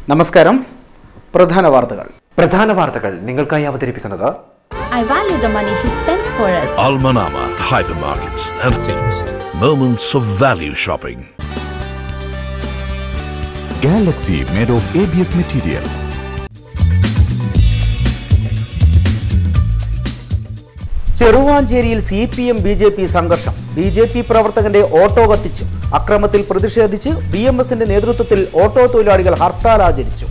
നമസ്കാരം പ്രധാന വാർത്തകൾ പ്രധാന വാർത്തകൾ നിങ്ങൾക്കായി അവതരിപ്പിക്കുന്നത് I value the money he spends for us. Almanama Hypermarkets and Things. Moments of value shopping. Galaxy made of ABS material. ചെറുവാഞ്ചേരിയിൽ C P M B J P സംഘർഷം ബി ജെ പി പ്രവർത്തകന്റെ ഓട്ടോ കത്തിച്ചു അക്രമത്തിൽ പ്രതിഷേധിച്ച് B M എസിന്റെ നേതൃത്വത്തിൽ auto തൊഴിലാളികൾ ഹർത്താൽ ആചരിച്ചു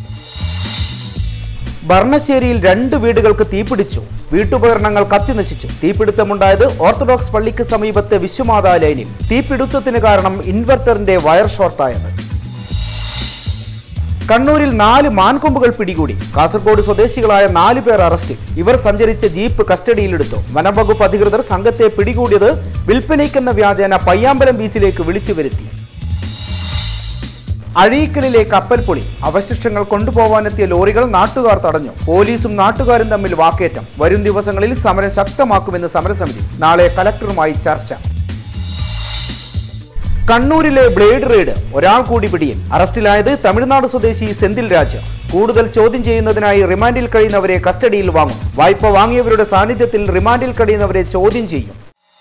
ഭരണശ്ശേരിയിൽ രണ്ട് വീടുകൾക്ക് തീപിടിച്ചു വീട്ടുപകരണങ്ങൾ കത്തിനശിച്ചു തീപിടുത്തമുണ്ടായത് ഓർത്തഡോക്സ് പള്ളിക്ക് സമീപത്തെ വിശ്വമാതാ ലൈനിൽ തീപിടുത്തത്തിന് കാരണം ഇൻവെർട്ടറിന്റെ വയർ ഷോർട്ടായത് കണ്ണൂരിൽ നാല് മാൻകൊമ്പുകൾ പിടികൂടി കാസർഗോഡ് സ്വദേശികളായ നാല് പേർ അറസ്റ്റിൽ ഇവർ സഞ്ചരിച്ച ജീപ്പ് കസ്റ്റഡിയിലെടുത്തു വനംവകുപ്പ് അധികൃതർ സംഘത്തെ പിടികൂടിയത് വിൽപ്പനയ്ക്കെന്ന വ്യാജേന പയ്യാമ്പലം ബീച്ചിലേക്ക് വിളിച്ചു വരുത്തി അഴീക്കലിലെ കപ്പൽ പൊളി അവശിഷ്ടങ്ങൾ കൊണ്ടുപോകാനെത്തിയ ലോറികൾ നാട്ടുകാർ തടഞ്ഞു പോലീസും നാട്ടുകാരും തമ്മിൽ വാക്കേറ്റം വരും ദിവസങ്ങളിൽ സമരം ശക്തമാക്കുമെന്ന് സമരസമിതി നാളെ കലക്ടറുമായി ചർച്ച കണ്ണൂരിലെ ബ്ലേഡ് റെയ്ഡ് ഒരാൾ കൂടി പിടിയിൽ അറസ്റ്റിലായത് തമിഴ്നാട് സ്വദേശി സെന്തിൽ രാജ് കൂടുതൽ ചോദ്യം ചെയ്യുന്നതിനായി റിമാൻഡിൽ കഴിയുന്നവരെ കസ്റ്റഡിയിൽ വാങ്ങും വായ്പ വാങ്ങിയവരുടെ സാന്നിധ്യത്തിൽ റിമാൻഡിൽ കഴിയുന്നവരെ ചോദ്യം ചെയ്യും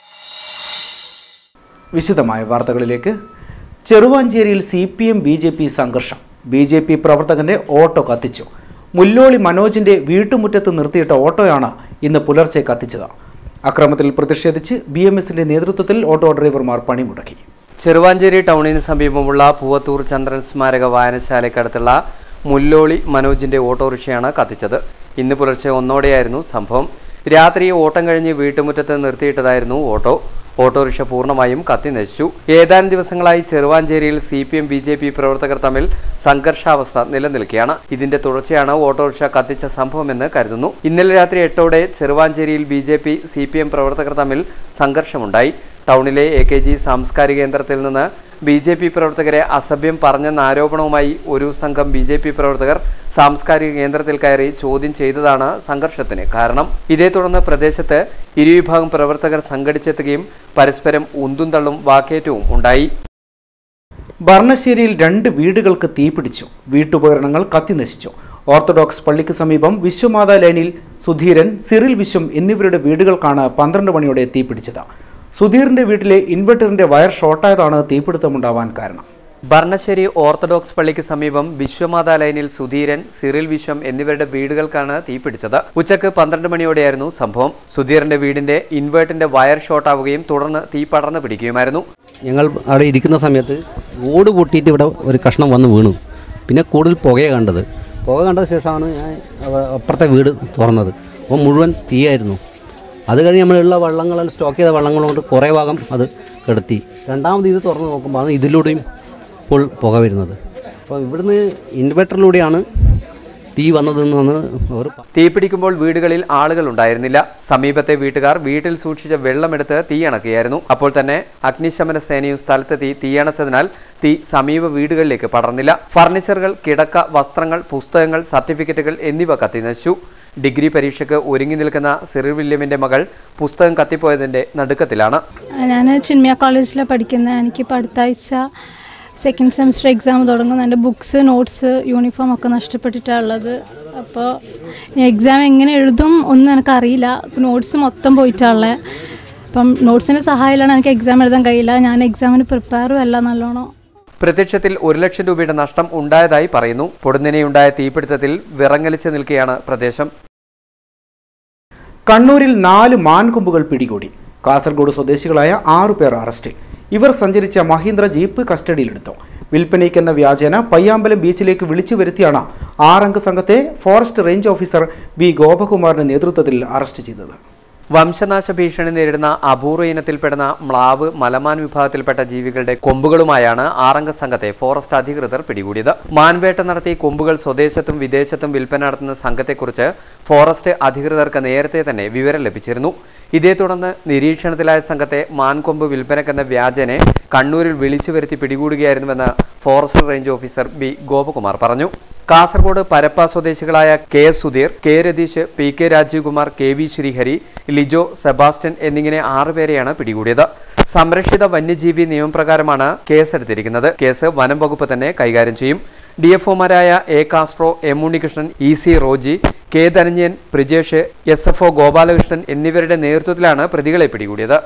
വിശദമായ വാർത്തകളിലേക്ക് ചെറുവാഞ്ചേരിയിൽ C P M B J P സംഘർഷം ബി ജെ പി പ്രവർത്തകന്റെ ഓട്ടോ കത്തിച്ചു മുല്ലോളി മനോജിന്റെ വീട്ടുമുറ്റത്ത് നിർത്തിയിട്ട ഓട്ടോയാണ് ഇന്ന് പുലർച്ചെ കത്തിച്ചത് അക്രമത്തിൽ പ്രതിഷേധിച്ച് ബി എം എസിന്റെ നേതൃത്വത്തിൽ ഓട്ടോ ഡ്രൈവർമാർ പണിമുടക്കി ചെറുവാഞ്ചേരി ടൗണിന് സമീപമുള്ള പൂവത്തൂർ ചന്ദ്രൻ സ്മാരക വായനശാലയ്ക്കടുത്തുള്ള മുല്ലോളി മനോജിന്റെ ഓട്ടോറിക്ഷയാണ് കത്തിച്ചത് ഇന്ന് പുലർച്ചെ ഒന്നോടെയായിരുന്നു സംഭവം രാത്രി ഓട്ടം കഴിഞ്ഞ് വീട്ടുമുറ്റത്ത് നിർത്തിയിട്ടതായിരുന്നു ഓട്ടോ ഓട്ടോറിക്ഷ പൂർണ്ണമായും കത്തി നശിച്ചു ഏതാനും ദിവസങ്ങളായി ചെറുവാഞ്ചേരിയിൽ C P M B J P പ്രവർത്തകർ തമ്മിൽ സംഘർഷാവസ്ഥ നിലനിൽക്കുകയാണ് ഇതിന്റെ തുടർച്ചയാണ് ഓട്ടോറിക്ഷ കത്തിച്ച സംഭവമെന്ന് കരുതുന്നു ഇന്നലെ രാത്രി എട്ടോടെ ചെറുവാഞ്ചേരിയിൽ B J P C P M പ്രവർത്തകർ തമ്മിൽ സംഘർഷമുണ്ടായി ടൗണിലെ എ കെ ജി സാംസ്കാരിക കേന്ദ്രത്തിൽ നിന്ന് ബി ജെ പി പ്രവർത്തകരെ അസഭ്യം പറഞ്ഞെന്ന ആരോപണവുമായി ഒരു സംഘം ബി ജെ പി പ്രവർത്തകർ സാംസ്കാരിക കേന്ദ്രത്തിൽ കയറി ചോദ്യം ചെയ്തതാണ് സംഘർഷത്തിന് കാരണം ഇതേ തുടർന്ന് പ്രദേശത്ത് ഇരുവിഭാഗം പ്രവർത്തകർ സംഘടിച്ചെത്തുകയും പരസ്പരം ഉന്തും തള്ളും വാക്കേറ്റവും ഉണ്ടായി ഭരണശ്ശേരിയിൽ രണ്ട് വീടുകൾക്ക് തീപിടിച്ചു വീട്ടുപകരണങ്ങൾ കത്തിനശിച്ചു ഓർത്തഡോക്സ് പള്ളിക്ക് സമീപം വിശ്വമാതാ ലൈനിൽ സുധീരൻ സിറിൽ വിശ്വം എന്നിവരുടെ വീടുകൾക്കാണ് പന്ത്രണ്ട് മണിയോടെ തീപിടിച്ചത് സുധീറിന്റെ വീട്ടിലെ ഇൻവെർട്ടറിന്റെ വയർ ഷോർട്ടായതാണ് തീപിടുത്തമുണ്ടാവാൻ കാരണം ഭരണശ്ശേരി ഓർത്തഡോക്സ് പള്ളിക്ക് സമീപം വിശ്വമാതാ ലൈനിൽ സുധീരൻ സിറിൽ വിശ്വം എന്നിവരുടെ വീടുകൾക്കാണ് തീപിടിച്ചത് ഉച്ചക്ക് പന്ത്രണ്ട് മണിയോടെയായിരുന്നു സംഭവം സുധീറിന്റെ വീടിന്റെ ഇൻവേർട്ടിന്റെ വയർ ഷോർട്ടാവുകയും തുടർന്ന് തീ പടർന്നു പിടിക്കുകയുമായിരുന്നു ഞങ്ങൾ അവിടെ ഇരിക്കുന്ന സമയത്ത് ഓട് പൊട്ടിയിട്ട് ഇവിടെ ഒരു കഷ്ണം വന്ന് വീണു പിന്നെ കൂടുതൽ പുകയെ കണ്ടത് പുക കണ്ട ശേഷമാണ് ഞാൻ അവ- അപ്പുറത്തെ വീട് തുറന്നത് അപ്പോൾ മുഴുവൻ തീയായിരുന്നു അത് കഴിഞ്ഞ് നമ്മളുള്ള വള്ളങ്ങളിൽ സ്റ്റോക്ക് ചെയ്ത വള്ളങ്ങൾ കൊണ്ട് കുറേ ഭാഗം അത് കെടുത്തി രണ്ടാമത് ഇത് തുറന്ന് നോക്കുമ്പോൾ ആണ് ഇതിലൂടെയും ഫുൾ പുക വരുന്നത് അപ്പോൾ ഇവിടുന്ന് ഇൻവെർട്ടറിലൂടെയാണ് തീ വന്നതെന്നാണ് അവർ പ- തീപിടിക്കുമ്പോൾ വീടുകളിൽ ആളുകൾ ഉണ്ടായിരുന്നില്ല സമീപത്തെ വീട്ടുകാർ വീട്ടിൽ സൂക്ഷിച്ച വെള്ളമെടുത്ത് തീയണക്കുകയായിരുന്നു അപ്പോൾ തന്നെ അഗ്നിശമന സേനയും സ്ഥലത്തെത്തി തീയണച്ചതിനാൽ തീ സമീപ വീടുകളിലേക്ക് പടർന്നില്ല ഫർണിച്ചറുകൾ കിടക്ക വസ്ത്രങ്ങൾ പുസ്തകങ്ങൾ സർട്ടിഫിക്കറ്റുകൾ എന്നിവ കത്തിനശിച്ചു ഡിഗ്രി പരീക്ഷയ്ക്ക് ഒരുങ്ങി നിൽക്കുന്ന സിറിൽ വില്യമിന്റെ മകൾ പുസ്തകം കത്തിപ്പോയതിന്റെ നടുക്കത്തിലാണ് ഞാൻ ചിന്മയ കോളേജിലാണ് പഠിക്കുന്നത് എനിക്കിപ്പോൾ അടുത്ത ആഴ്ച സെക്കൻഡ് സെമിസ്റ്റർ എക്സാം തുടങ്ങുന്നു എൻ്റെ ബുക്സ് നോട്ട്സ് യൂണിഫോം ഒക്കെ നഷ്ടപ്പെട്ടിട്ടാണ് ഉള്ളത് അപ്പോൾ എക്സാം എങ്ങനെ എഴുതും ഒന്നും എനിക്കറിയില്ല നോട്ട്സ് മൊത്തം പോയിട്ടാണുള്ളത് അപ്പം നോട്ട്സിൻ്റെ സഹായമില്ലാണ്ട് എനിക്ക് എക്സാം എഴുതാൻ കഴിയില്ല ഞാൻ എക്സാമിന് പ്രിപ്പയറും അല്ല നല്ലോണം പ്രത്യക്ഷത്തിൽ ഒരു ലക്ഷം രൂപയുടെ നഷ്ടം ഉണ്ടായതായി പറയുന്നു പൊടുന്നനെയുണ്ടായ തീപിടുത്തത്തിൽ വിറങ്ങലിച്ച് നിൽക്കുകയാണ് പ്രദേശം കണ്ണൂരിൽ നാല് മാൻകൊമ്പുകൾ പിടികൂടി കാസർഗോഡ് സ്വദേശികളായ ആറു പേർ അറസ്റ്റിൽ ഇവർ സഞ്ചരിച്ച മഹീന്ദ്ര ജീപ്പ് കസ്റ്റഡിയിലെടുത്തു വിൽപ്പനയ്ക്കെന്ന വ്യാജേന പയ്യാമ്പലം ബീച്ചിലേക്ക് വിളിച്ചു വരുത്തിയാണ് ആറംഗ സംഘത്തെ ഫോറസ്റ്റ് റേഞ്ച് ഓഫീസർ ബി ഗോപകുമാറിന്റെ നേതൃത്വത്തിൽ അറസ്റ്റ് ചെയ്തത് വംശനാശ ഭീഷണി നേരിടുന്ന അപൂർവ ഇനത്തിൽപ്പെടുന്ന മ്ലാവ് മലമാൻ വിഭാഗത്തിൽപ്പെട്ട ജീവികളുടെ കൊമ്പുകളുമായാണ് ആറംഗ സംഘത്തെ ഫോറസ്റ്റ് അധികൃതർ പിടികൂടിയത് മാൻവേട്ട നടത്തി കൊമ്പുകൾ സ്വദേശത്തും വിദേശത്തും വിൽപ്പന നടത്തുന്ന സംഘത്തെക്കുറിച്ച് ഫോറസ്റ്റ് അധികൃതർക്ക് നേരത്തെ തന്നെ വിവരം ലഭിച്ചിരുന്നു ഇതേ തുടർന്ന് നിരീക്ഷണത്തിലായ സംഘത്തെ മാൻകൊമ്പ് വിൽപ്പനക്കെന്ന വ്യാജനെ കണ്ണൂരിൽ വിളിച്ചു വരുത്തി പിടികൂടുകയായിരുന്നുവെന്ന് forest range officer B Gopakumar പറഞ്ഞു കാസർഗോഡ് പരപ്പ സ്വദേശികളായ K S Sudheer K Ratheesh P K Rajeevkumar K V Sreehari Lijo Sebastian എന്നിങ്ങനെ ആറുപേരെയാണ് പിടികൂടിയത് സംരക്ഷിത വന്യജീവി നിയമപ്രകാരമാണ് കേസെടുത്തിരിക്കുന്നത് കേസ് വനം വകുപ്പ് തന്നെ കൈകാര്യം ചെയ്യും ഡി എഫ് ഒമാരായ A Castro M Unnikrishnan E C Roji K Dhananjayan Prijesh S F O Gopalakrishnan എന്നിവരുടെ നേതൃത്വത്തിലാണ് പ്രതികളെ പിടികൂടിയത്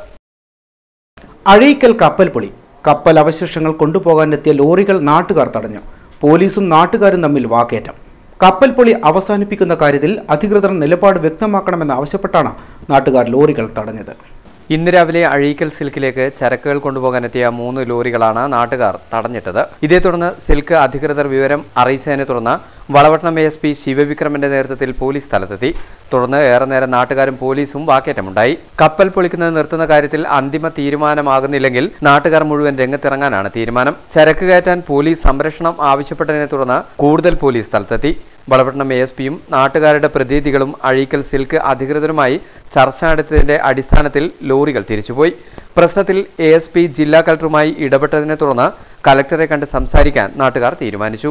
അഴീക്കൽ കപ്പൽ പൊളി കപ്പൽ അവശിഷ്ടങ്ങൾ കൊണ്ടുപോകാനെത്തിയ ലോറികൾ നാട്ടുകാർ തടഞ്ഞു പോലീസും നാട്ടുകാരും തമ്മിൽ വാക്കേറ്റം കപ്പൽ പൊളി അവസാനിപ്പിക്കുന്ന കാര്യത്തിൽ അധികൃതർ നിലപാട് വ്യക്തമാക്കണമെന്ന് ആവശ്യപ്പെട്ടാണ് നാട്ടുകാർ ലോറികൾ തടഞ്ഞത് ഇന്ന് രാവിലെ അഴീക്കൽ സിൽക്കിലേക്ക് ചരക്കുകൾ കൊണ്ടുപോകാനെത്തിയ മൂന്ന് ലോറികളാണ് നാട്ടുകാർ തടഞ്ഞിട്ടത് ഇതേ തുടർന്ന് സിൽക്ക് അധികൃതർ വിവരം അറിയിച്ചതിനെ തുടർന്ന് വളവട്ടണം എസ് പി ശിവവിക്രമന്റെ നേതൃത്വത്തിൽ പോലീസ് സ്ഥലത്തെത്തി തുടർന്ന് ഏറെ നേരം നാട്ടുകാരും പോലീസും വാക്കേറ്റമുണ്ടായി കപ്പൽ പൊളിക്കുന്നത് നിർത്തുന്ന കാര്യത്തിൽ അന്തിമ തീരുമാനമാകുന്നില്ലെങ്കിൽ നാട്ടുകാർ മുഴുവൻ രംഗത്തിറങ്ങാനാണ് തീരുമാനം ചരക്ക് കയറ്റാൻ പോലീസ് സംരക്ഷണം ആവശ്യപ്പെട്ടതിനെ തുടർന്ന് കൂടുതൽ പോലീസ് സ്ഥലത്തെത്തി വളപട്ടണം എ എസ് പിയും നാട്ടുകാരുടെ പ്രതിനിധികളും അഴീക്കൽ സിൽക്ക് അധികൃതരുമായി ചർച്ച നടത്തിയതിന്റെ അടിസ്ഥാനത്തിൽ ലോറികൾ തിരിച്ചുപോയി പ്രശ്നത്തിൽ എ എസ് പി ജില്ലാ കളക്ടറുമായി ഇടപെട്ടതിനെ തുടർന്ന് കലക്ടറെ കണ്ട് സംസാരിക്കാൻ നാട്ടുകാർ തീരുമാനിച്ചു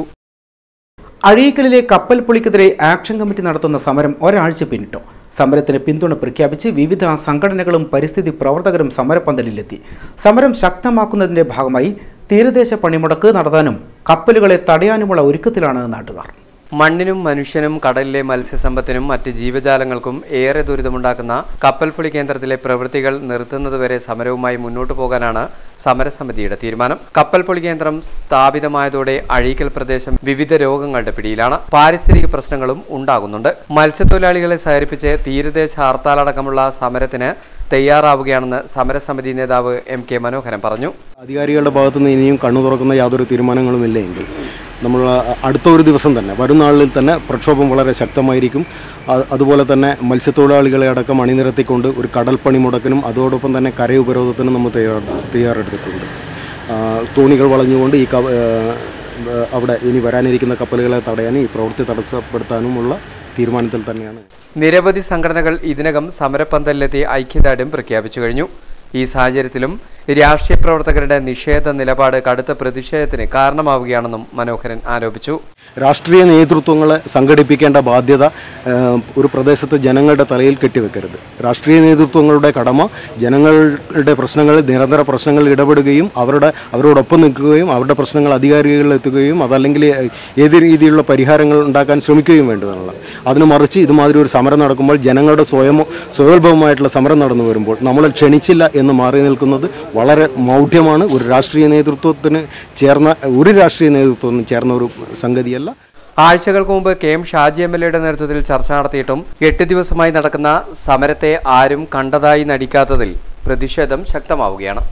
അഴീക്കലിലെ കപ്പൽ പൊളിക്കെതിരെ ആക്ഷൻ കമ്മിറ്റി നടത്തുന്ന സമരം ഒരാഴ്ച പിന്നിട്ടു സമരത്തിന് പിന്തുണ പ്രഖ്യാപിച്ച് വിവിധ സംഘടനകളും പരിസ്ഥിതി പ്രവർത്തകരും സമരപ്പന്തലിലെത്തി സമരം ശക്തമാക്കുന്നതിന്റെ ഭാഗമായി തീരദേശ പണിമുടക്ക് നടത്താനും കപ്പലുകളെ തടയാനുമുള്ള ഒരുക്കത്തിലാണ് നാട്ടുകാർ മണ്ണിനും മനുഷ്യനും കടലിലെ മത്സ്യസമ്പത്തിനും മറ്റ് ജീവജാലങ്ങൾക്കും ഏറെ ദുരിതമുണ്ടാക്കുന്ന കപ്പൽപ്പൊളി കേന്ദ്രത്തിലെ പ്രവൃത്തികൾ നിർത്തുന്നതുവരെ സമരവുമായി മുന്നോട്ടു പോകാനാണ് സമരസമിതിയുടെ തീരുമാനം കപ്പൽപ്പൊളി കേന്ദ്രം സ്ഥാപിതമായതോടെ അഴീക്കൽ പ്രദേശം വിവിധ രോഗങ്ങളുടെ പിടിയിലാണ് പാരിസ്ഥിതിക പ്രശ്നങ്ങളും ഉണ്ടാകുന്നുണ്ട് മത്സ്യത്തൊഴിലാളികളെ സഹകരിപ്പിച്ച് തീരദേശ ഹർത്താലടക്കമുള്ള സമരത്തിന് തയ്യാറാവുകയാണെന്ന് സമരസമിതി നേതാവ് എം കെ മനോഹരൻ പറഞ്ഞു അധികാരികളുടെ ഭാഗത്തു നിന്ന് ഇനിയും കണ്ണു തുറക്കുന്ന യാതൊരു തീരുമാനങ്ങളുമില്ല എങ്കിൽ നമ്മൾ അടുത്ത ഒരു ദിവസം തന്നെ വരും നാളിൽ തന്നെ പ്രക്ഷോഭം വളരെ ശക്തമായിരിക്കും അ- അതുപോലെ തന്നെ മത്സ്യത്തൊഴിലാളികളെ അടക്കം അണിനിരത്തിക്കൊണ്ട് ഒരു കടൽ പണി മുടക്കിനും അതോടൊപ്പം തന്നെ കരയുപരോധത്തിനും നമ്മൾ തയ്യാർ തയ്യാറെടുത്തിട്ടുണ്ട് ആ, തോണികൾ വളഞ്ഞുകൊണ്ട് ഈ ക- ആ, അവിടെ ഇനി വരാനിരിക്കുന്ന കപ്പലുകളെ തടയാനും ഈ പ്രവൃത്തി തടസ്സപ്പെടുത്താനുമുള്ള തീരുമാനത്തിൽ തന്നെയാണ് നിരവധി സംഘടനകൾ ഇതിനകം സമരപ്പന്തലിലെത്തി ഐക്യദാർഢ്യം പ്രഖ്യാപിച്ചു കഴിഞ്ഞു ഈ സാഹചര്യത്തിലും രാഷ്ട്രീയ പ്രവർത്തകരുടെ നിഷേധ നിലപാട് കടുത്ത പ്രതിഷേധത്തിന് കാരണമാവുകയാണെന്നും മനോഹരൻ ആരോപിച്ചു രാഷ്ട്രീയ നേതൃത്വങ്ങളെ സംഘടിപ്പിക്കേണ്ട ബാധ്യത ഏഹ്, ഒരു പ്രദേശത്ത് ജനങ്ങളുടെ തലയിൽ കെട്ടിവെക്കരുത് രാഷ്ട്രീയ നേതൃത്വങ്ങളുടെ കടമ ജനങ്ങളുടെ പ്രശ്നങ്ങളിൽ നിരന്തര പ്രശ്നങ്ങളിൽ ഇടപെടുകയും അവരുടെ അവരോടൊപ്പം നിൽക്കുകയും അവരുടെ പ്രശ്നങ്ങൾ അധികാരികളിൽ എത്തുകയും അതല്ലെങ്കിൽ ഏത് രീതിയിലുള്ള പരിഹാരങ്ങൾ ഉണ്ടാക്കാൻ ശ്രമിക്കുകയും വേണ്ടതാണ് അതിന് മറിച്ച് ഇതുമാതിരി ഒരു സമരം നടക്കുമ്പോൾ ജനങ്ങളുടെ സ്വയം സ്വയോത്ഭവമായിട്ടുള്ള സമരം നടന്നു വരുമ്പോൾ നമ്മൾ ക്ഷണിച്ചില്ല എന്ന് മാറി നിൽക്കുന്നത് വളരെ മൗഢ്യമാണ് ഒരു രാഷ്ട്രീയ നേതൃത്വത്തിന് ചേർന്ന ഒരു രാഷ്ട്രീയ നേതൃത്വത്തിനും ചേർന്ന ഒരു സംഗതിയല്ല ആഴ്ചകൾക്ക് മുമ്പ് K M Shaji M L എയുടെ നേതൃത്വത്തിൽ ചർച്ച നടത്തിയിട്ടും എട്ട് ദിവസമായി നടക്കുന്ന സമരത്തെ ആരും കണ്ടതായി നടിക്കാത്തതിൽ പ്രതിഷേധം ശക്തമാവുകയാണ്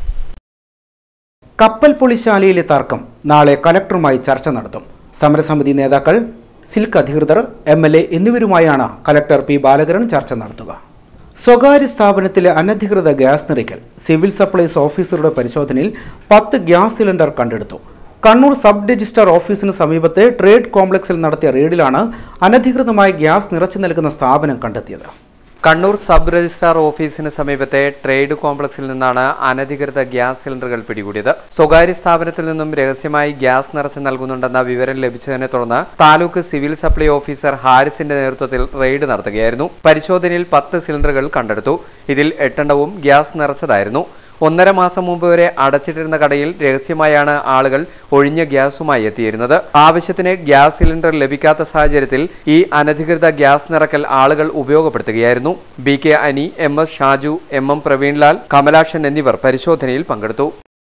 കപ്പൽ പൊളിശാലയിലെ തർക്കം നാളെ കലക്ടറുമായി ചർച്ച നടത്തും സമരസമിതി നേതാക്കൾ സിൽക്ക് അധികൃതർ എം എൽ എ എന്നിവരുമായാണ് കലക്ടർ പി ബാലകരൻ ചർച്ച നടത്തുക സ്വകാര്യ സ്ഥാപനത്തിലെ അനധികൃത ഗ്യാസ് നിറയ്ക്കൽ സിവിൽ സപ്ലൈസ് ഓഫീസറുടെ പരിശോധനയിൽ പത്ത് ഗ്യാസ് സിലിണ്ടർ കണ്ടെടുത്തു കണ്ണൂർ സബ് രജിസ്ട്രാർ ഓഫീസിന് സമീപത്തെ ട്രേഡ് കോംപ്ലക്സിൽ നടത്തിയ റെയ്ഡിലാണ് അനധികൃതമായി ഗ്യാസ് നിറച്ചു നൽകുന്ന സ്ഥാപനം കണ്ടെത്തിയത് കണ്ണൂർ സബ് രജിസ്ട്രാർ ഓഫീസിന് സമീപത്തെ ട്രേഡ് കോംപ്ലക്സിൽ നിന്നാണ് അനധികൃത ഗ്യാസ് സിലിണ്ടറുകൾ പിടികൂടിയത് സ്വകാര്യ സ്ഥാപനത്തിൽ നിന്നും രഹസ്യമായി ഗ്യാസ് നിറച്ച് നൽകുന്നുണ്ടെന്ന വിവരം ലഭിച്ചതിനെ തുടർന്ന് താലൂക്ക് സിവിൽ സപ്ലൈ ഓഫീസർ ഹാരിസിന്റെ നേതൃത്വത്തിൽ റെയ്ഡ് നടത്തുകയായിരുന്നു പരിശോധനയിൽ പത്ത് സിലിണ്ടറുകൾ കണ്ടെടുത്തു ഇതിൽ എട്ടെണ്ണവും ഗ്യാസ് നിറച്ചതായിരുന്നു ഒന്നര മാസം മുമ്പ് വരെ അടച്ചിട്ടിരുന്ന കടയിൽ രഹസ്യമായാണ് ആളുകൾ ഒഴിഞ്ഞ ഗ്യാസുമായി എത്തിയിരുന്നത് ആവശ്യത്തിന് ഗ്യാസ് സിലിണ്ടർ ലഭിക്കാത്ത സാഹചര്യത്തിൽ ഈ അനധികൃത ഗ്യാസ് നിറക്കൽ ആളുകൾ ഉപയോഗപ്പെടുത്തുകയായിരുന്നു B K Ani M S Shaju M M Praveenlal Kamalakshan എന്നിവർ പരിശോധനയിൽ പങ്കെടുത്തു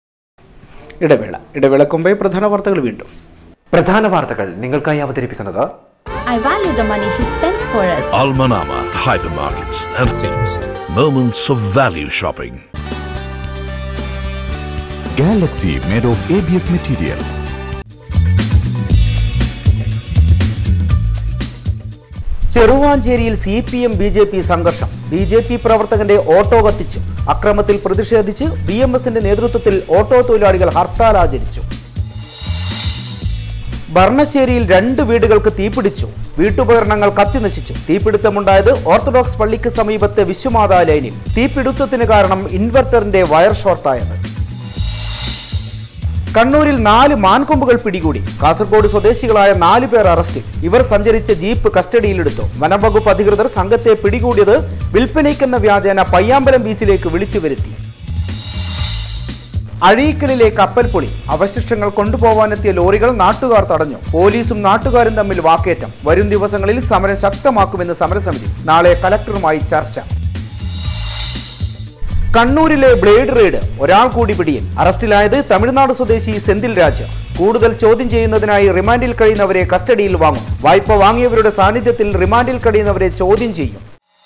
ഇടവേള ഇടവേളക്കുമ്പേ പ്രധാന വാർത്തകൾ വീണ്ടും പ്രധാന വാർത്തകൾ നിങ്ങൾക്കായി അവതരിപ്പിക്കുന്നത് I value the money he spends for us. Almanama Hypermarkets and Things. Moments of value shopping. Galaxy made of ABS material. ചെറുവാഞ്ചേരിയിൽ C P M B J P സംഘർഷം ബി ജെ പി പ്രവർത്തകന്റെ ഓട്ടോ കത്തിച്ചു അക്രമത്തിൽ പ്രതിഷേധിച്ച് B M എസിന്റെ നേതൃത്വത്തിൽ auto തൊഴിലാളികൾ ഹർത്താൽ ആചരിച്ചു ഭരണശ്ശേരിയിൽ രണ്ട് വീടുകൾക്ക് തീപിടിച്ചു വീട്ടുപകരണങ്ങൾ കത്തിനശിച്ചു തീപിടുത്തമുണ്ടായത് ഓർത്തഡോക്സ് പള്ളിക്ക് സമീപത്തെ വിശ്വമാതാ ലൈനിൽ തീപിടുത്തത്തിന് കാരണം ഇൻവെർട്ടറിന്റെ വയർ ഷോർട്ടായത് കണ്ണൂരിൽ നാല് മാൻകൊമ്പുകൾ പിടികൂടി കാസർഗോഡ് സ്വദേശികളായ നാല് പേർ അറസ്റ്റിൽ ഇവർ സഞ്ചരിച്ച ജീപ്പ് കസ്റ്റഡിയിലെടുത്തു വനംവകുപ്പ് അധികൃതർ സംഘത്തെ പിടികൂടിയത് വിൽപ്പനയ്ക്കെന്ന വ്യാജേന പയ്യാമ്പലം ബീച്ചിലേക്ക് വിളിച്ചു വരുത്തി അഴീക്കലിലെ കപ്പൽപ്പൊളി അവശിഷ്ടങ്ങൾ കൊണ്ടുപോകാനെത്തിയ ലോറികൾ നാട്ടുകാർ തടഞ്ഞു പോലീസും നാട്ടുകാരും തമ്മിൽ വാക്കേറ്റം വരും ദിവസങ്ങളിൽ സമരം ശക്തമാക്കുമെന്ന് സമരസമിതി നാളെ കലക്ടറുമായി ചർച്ച കണ്ണൂരിലെ ബ്ലേഡ് റെയ്ഡ് ഒരാൾ കൂടി പിടിയിൽ അറസ്റ്റിലായത് തമിഴ്നാട് സ്വദേശി സെന്തിൽ രാജ് കൂടുതൽ ചോദ്യം ചെയ്യുന്നതിനായി റിമാൻഡിൽ കഴിയുന്നവരെ കസ്റ്റഡിയിൽ വാങ്ങും വായ്പ വാങ്ങിയവരുടെ സാന്നിധ്യത്തിൽ റിമാൻഡിൽ കഴിയുന്നവരെ ചോദ്യം ചെയ്യും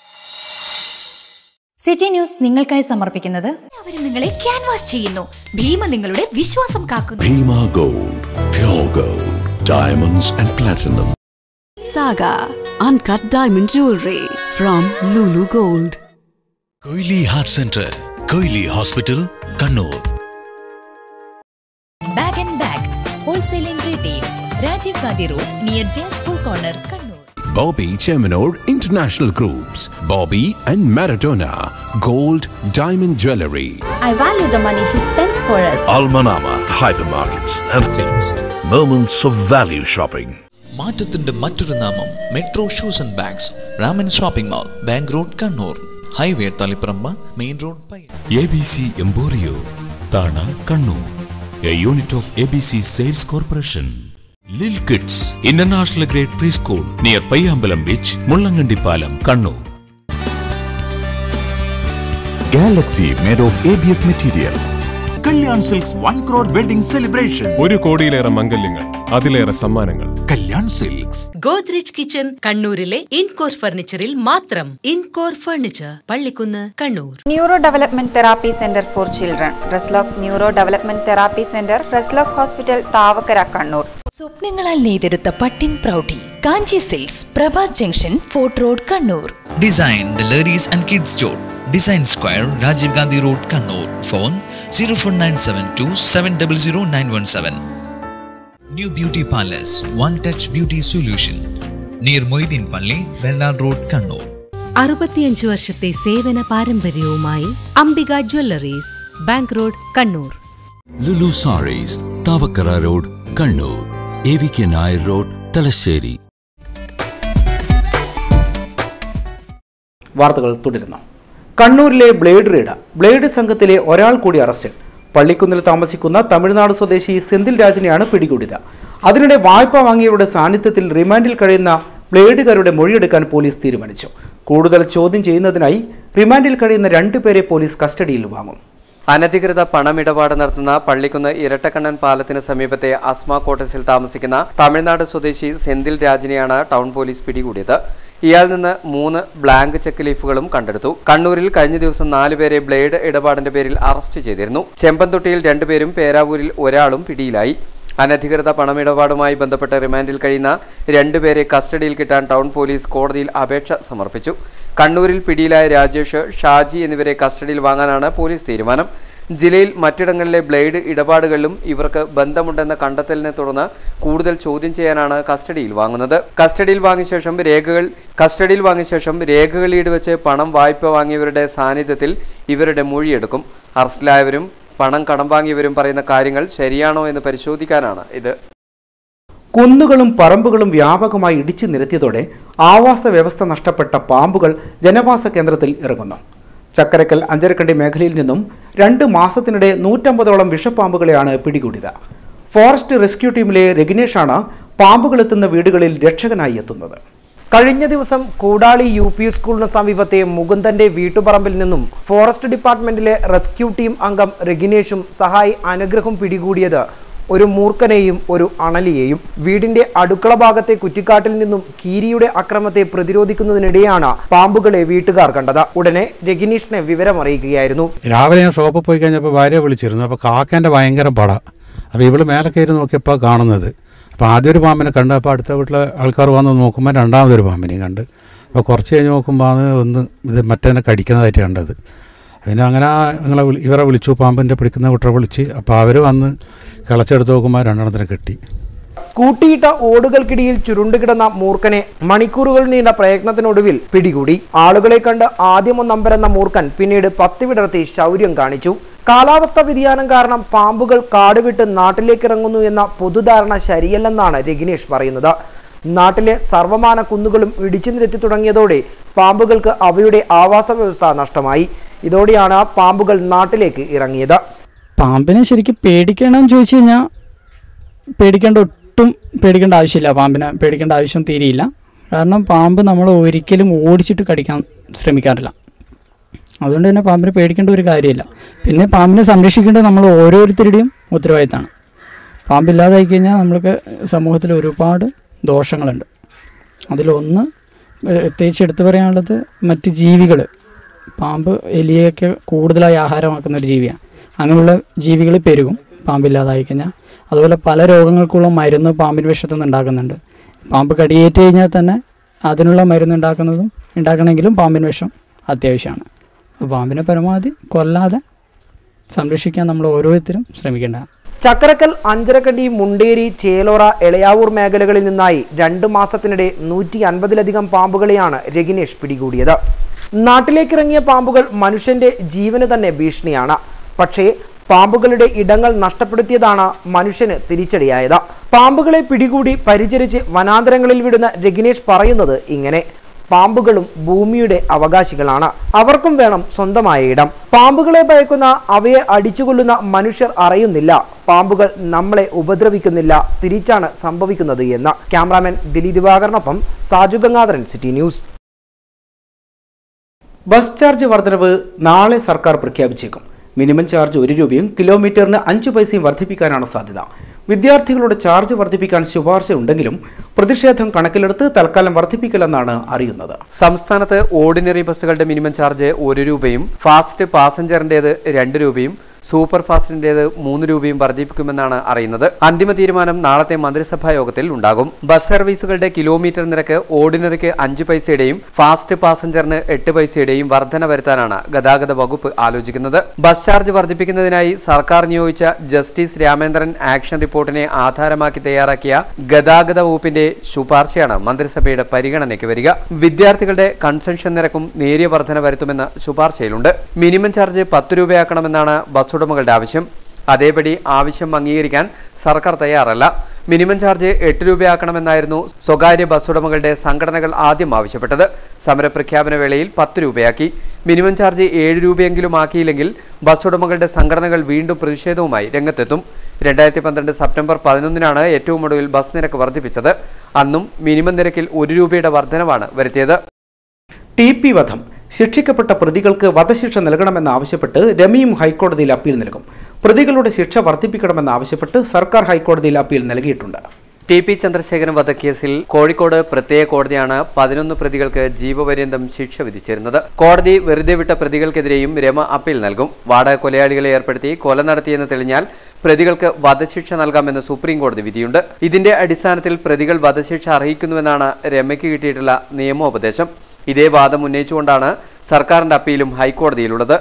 സിറ്റി ന്യൂസ് നിങ്ങൾക്കായി സമർപ്പിക്കുന്നത് അവരും നിങ്ങളെ ക്യാൻവാസ് ചെയ്യുന്നു ഭീമ നിങ്ങളുടെ വിശ്വാസം കാക്കുന്നു Bhima Gold, pure gold, diamonds and platinum. Saga Uncut Diamond Jewelry from Lulu Gold. Koili Heart Center, Koili Hospital, Kannur. Bag and Bag Wholesale and Retail Rajiv Gandhi Road near Jain School Corner, Kannur. Bobby Cheminor International Groups, Bobby and Maradona, Gold, Diamond Jewelry. I value the money he spends for us. Almanama Hypermarkets and Things. Moments of value shopping. മാറ്റത്തിന്റെ മറ്റൊരു നാമം metro shoes and bags Raman shopping mall bank road Kannur highway Taliparamba main road Pai ABC Emporio, Tana, Kannur, a unit of ABC Sales Corporation. Lil Kids, International Grade Preschool near Payambalam Beach, Mullangandi Palam, Kannur. Galaxy made of ABS material. Kalyan silks one crore wedding celebration ഒരു കോടിയിലേറെ മംഗല്യങ്ങൾ അതിലേറെ സമ്മാനങ്ങൾ Kalyan silks Godrej kitchen കണ്ണൂരിലെ Incor ഫർണിച്ചറിൽ മാത്രം Incor furniture Pallikkunnu Kannur neuro development therapy centre for children Reslock neuro development therapy centre Reslock hospital Thavakkara Kannur സ്വപ്നങ്ങളാൽ നെയ്തെടുത്ത പട്ടിൻ പ്രൗഢി Kanchi silks Prabhat junction fort road Kannur design the ladies and kids store design square Rajiv Gandhi road Kannur phone zero four nine seven two seven double zero nine one seven new beauty palace one touch beauty solution near Moideen Palli Vellar road Kannur അറുപത്തിയഞ്ച് വർഷത്തെ സേവന പാരമ്പര്യവുമായി Ambika jewelleries bank road Kannur Lulu sarees Thavakkara road Kannur A V K Nair road Thalassery വാർത്തകൾ തുടരുന്നു കണ്ണൂരിലെ blade raid blade സംഘത്തിലെ ഒരാൾ കൂടി അറസ്റ്റിൽ പള്ളിക്കുന്നിൽ താമസിക്കുന്ന തമിഴ്നാട് സ്വദേശി സെന്തിൽ രാജിനെയാണ് പിടികൂടിയത് അതിനിടെ വായ്പ വാങ്ങിയവരുടെ സാന്നിധ്യത്തിൽ റിമാൻഡിൽ കഴിയുന്ന ബ്ലേഡുകാരുടെ മൊഴിയെടുക്കാൻ പോലീസ് തീരുമാനിച്ചു കൂടുതൽ ചോദ്യം ചെയ്യുന്നതിനായി റിമാൻഡിൽ കഴിയുന്ന രണ്ടുപേരെ പോലീസ് കസ്റ്റഡിയിൽ വാങ്ങും അനധികൃത പണമിടപാട് നടത്തുന്ന പള്ളിക്കുന്ന് ഇരട്ടക്കണ്ണൻ പാലത്തിന് സമീപത്തെ അസ്മ കോട്ടസിൽ താമസിക്കുന്ന തമിഴ്നാട് സ്വദേശി സെന്തിൽ രാജിനെയാണ് ടൗൺ പോലീസ് പിടികൂടിയത് ഇയാളിൽ നിന്ന് മൂന്ന് ബ്ലാങ്ക് ചെക്ക് ലീഫുകളും കണ്ടെടുത്തു കണ്ണൂരിൽ കഴിഞ്ഞ ദിവസം നാലുപേരെ ബ്ലേഡ് ഇടപാടിന്റെ പേരിൽ അറസ്റ്റ് ചെയ്തിരുന്നു ചെമ്പന്തൊട്ടിയിൽ രണ്ടുപേരും പേരാവൂരിൽ ഒരാളും പിടിയിലായി അനധികൃത പണമിടപാടുമായി ബന്ധപ്പെട്ട് റിമാൻഡിൽ കഴിയുന്ന രണ്ടുപേരെ കസ്റ്റഡിയിൽ കിട്ടാൻ ടൗൺ പോലീസ് കോടതിയിൽ അപേക്ഷ സമർപ്പിച്ചു കണ്ണൂരിൽ പിടിയിലായ രാജേഷ് ഷാജി എന്നിവരെ കസ്റ്റഡിയിൽ വാങ്ങാനാണ് പോലീസ് തീരുമാനം ജില്ലയിൽ മറ്റിടങ്ങളിലെ ബ്ലേഡ് ഇടപാടുകളിലും ഇവർക്ക് ബന്ധമുണ്ടെന്ന കണ്ടെത്തലിനെ തുടർന്ന് കൂടുതൽ ചോദ്യം ചെയ്യാനാണ് കസ്റ്റഡിയിൽ വാങ്ങുന്നത് കസ്റ്റഡിയിൽ വാങ്ങിയ ശേഷം രേഖകൾ കസ്റ്റഡിയിൽ വാങ്ങിയ ശേഷം രേഖകൾ ഈടുവെച്ച് പണം വായ്പ വാങ്ങിയവരുടെ സാന്നിധ്യത്തിൽ ഇവരുടെ മൊഴിയെടുക്കും അറസ്റ്റിലായവരും പണം കടം വാങ്ങിയവരും പറയുന്ന കാര്യങ്ങൾ ശരിയാണോ എന്ന് പരിശോധിക്കാനാണ് ഇത് കുന്നുകളും പറമ്പുകളും വ്യാപകമായി ഇടിച്ചു നിരത്തിയതോടെ ആവാസ വ്യവസ്ഥ നഷ്ടപ്പെട്ട പാമ്പുകൾ ജനവാസ കേന്ദ്രത്തിൽ ഇറങ്ങുന്നു ചക്കരക്കൽ അഞ്ചരക്കണ്ടി മേഖലയിൽ നിന്നും രണ്ട് മാസത്തിനിടെ നൂറ്റമ്പതോളം വിഷപ്പാമ്പുകളെയാണ് പിടികൂടിയത് ഫോറസ്റ്റ് റെസ്ക്യൂ ടീമിലെ രഗിനേഷാണ് പാമ്പുകളെത്തുന്ന വീടുകളിൽ രക്ഷകനായി എത്തുന്നത് കഴിഞ്ഞ ദിവസം കൂടാളി യു പി സ്കൂളിന് സമീപത്തെ മുകുന്ദന്റെ വീട്ടുപറമ്പിൽ നിന്നും ഫോറസ്റ്റ് ഡിപ്പാർട്ട്മെന്റിലെ റെസ്ക്യൂ ടീം അംഗം രഗിനേഷും സഹായി അനുഗ്രഹം പിടികൂടിയത് ഒരു മൂർഖനെയും ഒരു അണലിയെയും വീടിന്റെ അടുക്കള ഭാഗത്തെ കുറ്റിക്കാട്ടിൽ നിന്നും കീരിയുടെ അക്രമത്തെ പ്രതിരോധിക്കുന്നതിനിടെയാണ് പാമ്പുകളെ വീട്ടുകാർ കണ്ടത് ഉടനെ രഗിനീഷിനെ വിവരമറിയിക്കുകയായിരുന്നു രാവിലെ ഞാൻ ഷോപ്പിൽ പോയി കഴിഞ്ഞപ്പോൾ ഭാര്യ വിളിച്ചിരുന്നു അപ്പോൾ കാക്കേൻ്റെ ഭയങ്കര പട അപ്പോൾ ഇവള് മേലെ കയറി നോക്കിയപ്പോൾ കാണുന്നത് അപ്പോൾ ആദ്യം ഒരു പാമ്പിനെ കണ്ടു അപ്പോൾ അടുത്ത വീട്ടിലെ ആൾക്കാർ വന്ന് നോക്കുമ്പോൾ രണ്ടാമതൊരു പാമ്പിനെയും കണ്ട് അപ്പോൾ കുറച്ച് കഴിഞ്ഞ് നോക്കുമ്പോൾ അത് ഒന്ന് ഇത് മറ്റേനെ കടിക്കുന്നതായിട്ട് കണ്ടത് പിന്നെ അങ്ങനെ നിങ്ങളെ വിളി ഇവരെ വിളിച്ചു പാമ്പിൻ്റെ പിടിക്കുന്ന കുട്ടറെ വിളിച്ച് അപ്പോൾ അവർ വന്ന് കിളച്ചെടുത്ത് നോക്കുമ്പോൾ രണ്ടെണ്ണത്തിനെ കെട്ടി കൂട്ടിയിട്ട ഓടുകൾക്കിടയിൽ ചുരുണ്ടുകിടന്ന മൂർഖനെ മണിക്കൂറുകൾ നീണ്ട പ്രയത്നത്തിനൊടുവിൽ പിടികൂടി ആളുകളെ കണ്ട് ആദ്യമൊന്നമ്പരെന്ന മൂർഖൻ പിന്നീട് പത്തി വിടർത്തി ശൗര്യം കാണിച്ചു കാലാവസ്ഥ വ്യതിയാനം കാരണം പാമ്പുകൾ കാടുവിട്ട് നാട്ടിലേക്ക് ഇറങ്ങുന്നു എന്ന പൊതുധാരണ ശരിയല്ലെന്നാണ് രഗിനേഷ് പറയുന്നത് നാട്ടിലെ സർവമാന കുന്നുകളും ഇടിച്ചു നിരത്തി തുടങ്ങിയതോടെ പാമ്പുകൾക്ക് അവയുടെ ആവാസ വ്യവസ്ഥ നഷ്ടമായി ഇതോടെയാണ് പാമ്പുകൾ നാട്ടിലേക്ക് ഇറങ്ങിയത് പാമ്പിനെ ശരിക്കും പേടിക്കണമെന്ന് ചോദിച്ചു കഴിഞ്ഞാൽ പേടിക്കേണ്ട ഒട്ടും പേടിക്കേണ്ട ആവശ്യമില്ല പാമ്പിനെ പേടിക്കേണ്ട ആവശ്യം തീരെയില്ല കാരണം പാമ്പ് നമ്മൾ ഒരിക്കലും ഓടിച്ചിട്ട് കടിക്കാൻ ശ്രമിക്കാറില്ല അതുകൊണ്ട് തന്നെ പാമ്പിനെ പേടിക്കേണ്ട ഒരു കാര്യമില്ല പിന്നെ പാമ്പിനെ സംരക്ഷിക്കേണ്ടത് നമ്മൾ ഓരോരുത്തരുടെയും ഉത്തരവാദിത്തമാണ് പാമ്പില്ലാതായി കഴിഞ്ഞാൽ നമ്മൾക്ക് സമൂഹത്തിൽ ഒരുപാട് ദോഷങ്ങളുണ്ട് അതിലൊന്ന് പ്രത്യേകിച്ച് എടുത്തു പറയാനുള്ളത് മറ്റ് ജീവികൾ പാമ്പ് എലിയൊക്കെ കൂടുതലായി ആഹാരമാക്കുന്ന ഒരു ജീവിയാണ് അങ്ങനെയുള്ള ജീവികൾ പെരുകും പാമ്പില്ലാതായി കഴിഞ്ഞാൽ അതുപോലെ പല രോഗങ്ങൾക്കുള്ള മരുന്ന് പാമ്പിൻ വിഷത്തു നിന്ന് ഉണ്ടാക്കുന്നുണ്ട് പാമ്പ് കടിയേറ്റ് കഴിഞ്ഞാൽ തന്നെ അതിനുള്ള മരുന്ന് ഉണ്ടാക്കുന്നതും ഉണ്ടാക്കണമെങ്കിലും പാമ്പിൻ വിഷം അത്യാവശ്യമാണ് അപ്പോൾ പാമ്പിനെ പരമാവധി കൊല്ലാതെ സംരക്ഷിക്കാൻ നമ്മൾ ഓരോരുത്തരും ശ്രമിക്കേണ്ടതാണ് ചക്കരക്കൽ അഞ്ചരക്കണ്ടി മുണ്ടേരി ചേലോറ എളയാവൂർ മേഖലകളിൽ നിന്നായി രണ്ട് മാസത്തിനിടെ നൂറ്റി അൻപതിലധികം പാമ്പുകളെയാണ് രഗിനേഷ് പിടികൂടിയത് നാട്ടിലേക്കിറങ്ങിയ പാമ്പുകൾ മനുഷ്യന്റെ ജീവന് തന്നെ ഭീഷണിയാണ് പക്ഷേ പാമ്പുകളുടെ ഇടങ്ങൾ നഷ്ടപ്പെടുത്തിയതാണ് മനുഷ്യന് തിരിച്ചടിയായത് പാമ്പുകളെ പിടികൂടി പരിചരിച്ച് വനാന്തരങ്ങളിൽ വിടുന്ന രഗിനേഷ് പറയുന്നത് ഇങ്ങനെ പാമ്പുകളും ഭൂമിയുടെ അവകാശികളാണ് അവർക്കും വേണം സ്വന്തമായ ഇടം പാമ്പുകളെ ഭയക്കുന്ന അവയെ അടിച്ചുകൊല്ലുന്ന മനുഷ്യർ അറിയുന്നില്ല പാമ്പുകൾ നമ്മളെ ഉപദ്രവിക്കുന്നില്ല തിരിച്ചാണ് സംഭവിക്കുന്നത് എന്ന് ക്യാമറാമാൻ ദിലീപ് ദിവാകരനൊപ്പം Saju Gangadharan city news bus charge വർധനവ് നാളെ സർക്കാർ പ്രഖ്യാപിച്ചേക്കും മിനിമം ചാർജ് ഒരു രൂപയും കിലോമീറ്ററിന് അഞ്ച് പൈസയും വർദ്ധിപ്പിക്കാനാണ് സാധ്യത വിദ്യാർത്ഥികളുടെ ചാർജ് വർദ്ധിപ്പിക്കാൻ ശുപാർശ ഉണ്ടെങ്കിലും പ്രതിഷേധം കണക്കിലെടുത്ത് തൽക്കാലം വർദ്ധിപ്പിക്കില്ലെന്നാണ് അറിയുന്നത് സംസ്ഥാനത്ത് ഓർഡിനറി ബസ്സുകളുടെ മിനിമം ചാർജ് ഒരു രൂപയും ഫാസ്റ്റ് പാസഞ്ചറിന്റേത് രണ്ട് രൂപയും സൂപ്പർ ഫാസ്റ്റിന്റേത് മൂന്ന് രൂപയും വർദ്ധിപ്പിക്കുമെന്നാണ് അറിയുന്നത് അന്തിമ തീരുമാനം നാളത്തെ മന്ത്രിസഭാ യോഗത്തിൽ ഉണ്ടാകും ബസ് സർവീസുകളുടെ കിലോമീറ്റർ നിരക്ക് ഓർഡിനറിക്ക് അഞ്ച് പൈസയുടെയും ഫാസ്റ്റ് പാസഞ്ചറിന് എട്ട് പൈസയുടെയും വർധന വരുത്താനാണ് ഗതാഗത വകുപ്പ് ആലോചിക്കുന്നത് ബസ് ചാർജ് വർദ്ധിപ്പിക്കുന്നതിനായി സർക്കാർ നിയോഗിച്ച ജസ്റ്റിസ് രാമേന്ദ്രൻ ആക്ഷൻ റിപ്പോർട്ടിനെ ആധാരമാക്കി തയ്യാറാക്കിയ ഗതാഗത വകുപ്പിന്റെ ശുപാർശയാണ് മന്ത്രിസഭയുടെ പരിഗണനയ്ക്ക് വരിക വിദ്യാർത്ഥികളുടെ കൺസെഷൻ നിരക്കും നേരിയ വർധന വരുത്തുമെന്ന് ശുപാർശയിലുണ്ട് മിനിമം ചാർജ് പത്ത് രൂപയാക്കണമെന്നാണ് ബസ് ഉടമകളുടെ ആവശ്യം അതേപടി ആവശ്യം അംഗീകരിക്കാൻ സർക്കാർ തയ്യാറല്ല മിനിമം ചാർജ് എട്ട് രൂപയാക്കണമെന്നായിരുന്നു സ്വകാര്യ ബസ് ഉടമകളുടെ സംഘടനകൾ ആദ്യം ആവശ്യപ്പെട്ടത് സമരപ്രഖ്യാപന വേളയിൽ പത്ത് രൂപയാക്കി മിനിമം ചാർജ് ഏഴ് രൂപയെങ്കിലും ആക്കിയില്ലെങ്കിൽ ബസ് ഉടമകളുടെ സംഘടനകൾ വീണ്ടും പ്രതിഷേധവുമായി രംഗത്തെത്തും രണ്ടായിരത്തി പന്ത്രണ്ട് സെപ്റ്റംബർ പതിനൊന്നിനാണ് ഏറ്റവും ഒടുവിൽ ബസ് നിരക്ക് വർദ്ധിപ്പിച്ചത് അന്നും മിനിമം നിരക്കിൽ ഒരു രൂപയുടെ വർധനവാണ് വരുത്തിയത് ടി പി വധം ശിക്ഷിക്കപ്പെട്ട പ്രതികൾക്ക് വധശിക്ഷ നൽകണമെന്നാവശ്യപ്പെട്ട് രമിയും ഹൈക്കോടതിയിൽ അപ്പീൽ നൽകും പ്രതികളുടെ ശിക്ഷ വർദ്ധിപ്പിക്കണമെന്നാവശ്യപ്പെട്ട് സർക്കാർ ഹൈക്കോടതിയിൽ അപ്പീൽ നൽകിയിട്ടുണ്ട് ടി പി ചന്ദ്രശേഖരൻ വധക്കേസിൽ കോഴിക്കോട് പ്രത്യേക കോടതിയാണ് പതിനൊന്ന് പ്രതികൾക്ക് ജീവപര്യന്തം ശിക്ഷ വിധിച്ചിരുന്നത് കോടതി വെറുതെ വിട്ട പ്രതികൾക്കെതിരെയും രമ അപ്പീൽ നൽകും വാടക കൊലയാളികളെ ഏർപ്പെടുത്തി കൊല നടത്തിയെന്ന് തെളിഞ്ഞാൽ പ്രതികൾക്ക് വധശിക്ഷ നൽകാമെന്ന് സുപ്രീം കോടതി വിധിയുണ്ട് ഇതിന്റെ അടിസ്ഥാനത്തിൽ പ്രതികൾ വധശിക്ഷ അർഹിക്കുന്നുവെന്നാണ് രമയ്ക്ക് കിട്ടിയിട്ടുള്ള നിയമോപദേശം ഇതേ വാദം ഉന്നയിച്ചുകൊണ്ടാണ് സർക്കാരിന്റെ അപ്പീലും ഹൈക്കോടതിയിലുള്ളത്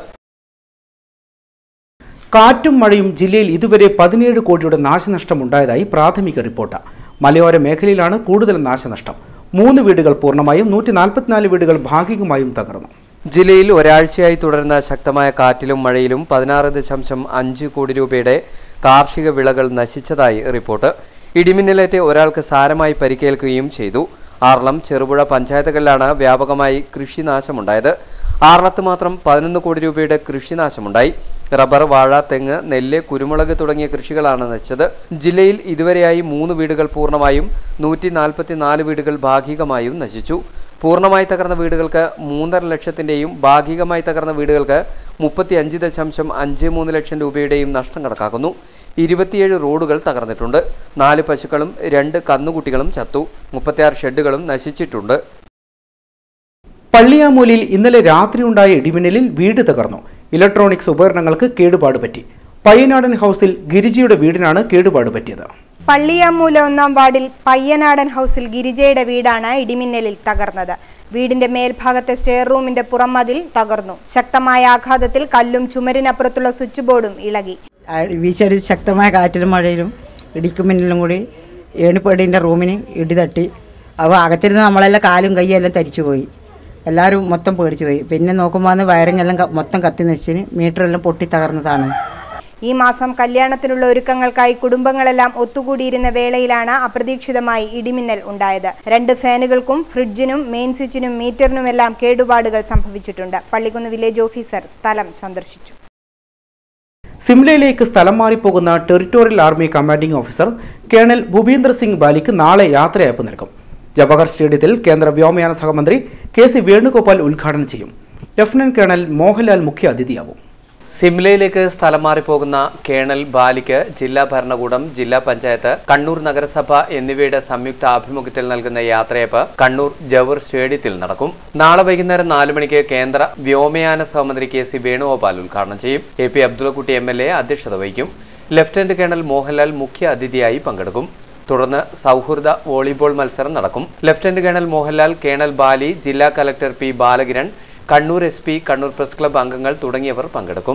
കാറ്റും മഴയും ജില്ലയിൽ ഇതുവരെ പതിനേഴ് കോടിയുടെ നാശനഷ്ടമുണ്ടായതായി പ്രാഥമിക റിപ്പോർട്ട് മലയോര മേഖലയിലാണ് കൂടുതൽ നാശനഷ്ടം മൂന്ന് വീടുകൾ പൂർണ്ണമായും നൂറ്റി നാൽപ്പത്തിനാല് വീടുകൾ ഭാഗികമായും തകർന്നു ജില്ലയിൽ ഒരാഴ്ചയായി തുടരുന്ന ശക്തമായ കാറ്റിലും മഴയിലും പതിനാറ് ദശാംശം അഞ്ച് കോടി രൂപയുടെ കാർഷിക വിളകൾ നശിച്ചതായി റിപ്പോർട്ട് ഇടിമിന്നലേറ്റ് ഒരാൾക്ക് സാരമായി പരിക്കേൽക്കുകയും ചെയ്തു ആർളം ചെറുപുഴ പഞ്ചായത്തുകളിലാണ് വ്യാപകമായി കൃഷിനാശമുണ്ടായത് ആർളത്ത് മാത്രം പതിനൊന്ന് കോടി രൂപയുടെ കൃഷിനാശമുണ്ടായി റബ്ബർ വാഴ തെങ്ങ് നെല്ല് കുരുമുളക് തുടങ്ങിയ കൃഷികളാണ് നശിച്ചത് ജില്ലയിൽ ഇതുവരെയായി മൂന്ന് വീടുകൾ പൂർണ്ണമായും നൂറ്റി നാൽപ്പത്തിനാല് വീടുകൾ ഭാഗികമായും നശിച്ചു പൂർണ്ണമായി തകർന്ന വീടുകൾക്ക് മൂന്നര ലക്ഷത്തിന്റെയും ഭാഗികമായി തകർന്ന വീടുകൾക്ക് മുപ്പത്തി അഞ്ച് ദശാംശം അഞ്ച് മൂന്ന് ലക്ഷം രൂപയുടെയും നഷ്ടം കണക്കാക്കുന്നു ഇരുപത്തിയേഴ് റോഡുകൾ തകർന്നിട്ടുണ്ട് നാല് പശുക്കളും രണ്ട് കന്നുകുട്ടികളും ചത്തു മുപ്പത്തിയാറ് ഷെഡുകളും നശിച്ചിട്ടുണ്ട് പള്ളിയാമൂലിൽ ഇന്നലെ രാത്രിയുണ്ടായ ഇടിമിന്നലിൽ വീട് തകർന്നു ഇലക്ട്രോണിക്സ് ഉപകരണങ്ങൾക്ക് കേടുപാട് പറ്റി പയ്യനാടൻ ഹൗസിൽ ഗിരിജിയുടെ വീടിനാണ് കേടുപാട് പറ്റിയത് പള്ളിയാമൂല ഒന്നാം വാർഡിൽ പയ്യനാടൻ ഹൗസിൽ ഗിരിജയുടെ വീടാണ് ഇടിമിന്നലിൽ തകർന്നത് വീടിന്റെ മേൽഭാഗത്തെ സ്റ്റെയർ റൂമിന്റെ പുറംമതിൽ തകർന്നു ശക്തമായ ആഘാതത്തിൽ കല്ലും ചുമരിനപ്പുറത്തുള്ള സ്വിച്ച് ബോർഡും ഇളകി വീശടിച്ച് ശക്തമായ കാറ്റിലും മഴയിലും ഇടിക്കും മിന്നലും കൂടി ഏണിപ്പേടിൻ്റെ റൂമിന് ഇടി തട്ടി അപ്പോൾ അകത്തിരുന്ന് നമ്മളെല്ലാം കാലും കൈയും എല്ലാം തരിച്ചു പോയി എല്ലാവരും മൊത്തം പേടിച്ചു പോയി പിന്നെ നോക്കുമ്പോൾ അന്ന് വയറിംഗ് എല്ലാം ക- മൊത്തം കത്തി നശിച്ചിന് മീറ്ററെല്ലാം പൊട്ടി തകർന്നതാണ് ഈ മാസം കല്യാണത്തിനുള്ള ഒരുക്കങ്ങൾക്കായി കുടുംബങ്ങളെല്ലാം ഒത്തുകൂടിയിരുന്ന വേളയിലാണ് അപ്രതീക്ഷിതമായി ഇടിമിന്നൽ ഉണ്ടായത് രണ്ട് ഫാനുകൾക്കും ഫ്രിഡ്ജിനും മെയിൻ സ്വിച്ചിനും മീറ്ററിനുമെല്ലാം കേടുപാടുകൾ സംഭവിച്ചിട്ടുണ്ട് പള്ളിക്കുന്ന് വില്ലേജ് ഓഫീസർ സ്ഥലം സന്ദർശിച്ചു സിംലയിലേക്ക് സ്ഥലം മാറിപ്പോകുന്ന territorial army commanding officer colonel Bhupinder Singh ബാലിക്ക് നാളെ യാത്രയയപ്പ് നൽകും ജവഹർ സ്റ്റേഡിയത്തിൽ കേന്ദ്ര വ്യോമയാന സഹമന്ത്രി കെ സി വേണുഗോപാൽ ഉദ്ഘാടനം ചെയ്യും ലഫ്റ്റനന്റ് കേണൽ മോഹൻലാൽ മുഖ്യ അതിഥിയാവും സിംലയിലേക്ക് സ്ഥലം മാറിപ്പോകുന്ന കേണൽ ബാലിക്ക് ജില്ലാ ഭരണകൂടം ജില്ലാ പഞ്ചായത്ത് കണ്ണൂർ നഗരസഭ എന്നിവയുടെ സംയുക്ത ആഭിമുഖ്യത്തിൽ നൽകുന്ന യാത്രയപ്പ് കണ്ണൂർ ജവഹർ സ്റ്റേഡിയത്തിൽ നടക്കും നാളെ വൈകുന്നേരം നാല് മണിക്ക് കേന്ദ്ര വ്യോമയാന സഹമന്ത്രി കെ സി വേണുഗോപാൽ ഉദ്ഘാടനം ചെയ്യും A P Abdullakutty M L A അധ്യക്ഷത വഹിക്കും ലഫ്റ്റനന്റ് കേണൽ മോഹൻലാൽ മുഖ്യ അതിഥിയായി പങ്കെടുക്കും തുടർന്ന് സൗഹൃദ വോളിബോൾ മത്സരം നടക്കും lieutenant colonel Mohanlal colonel Bali ജില്ലാ collector P Balakiran Kannur S P Kannur press club അംഗങ്ങൾ തുടങ്ങിയവർ പങ്കെടുക്കും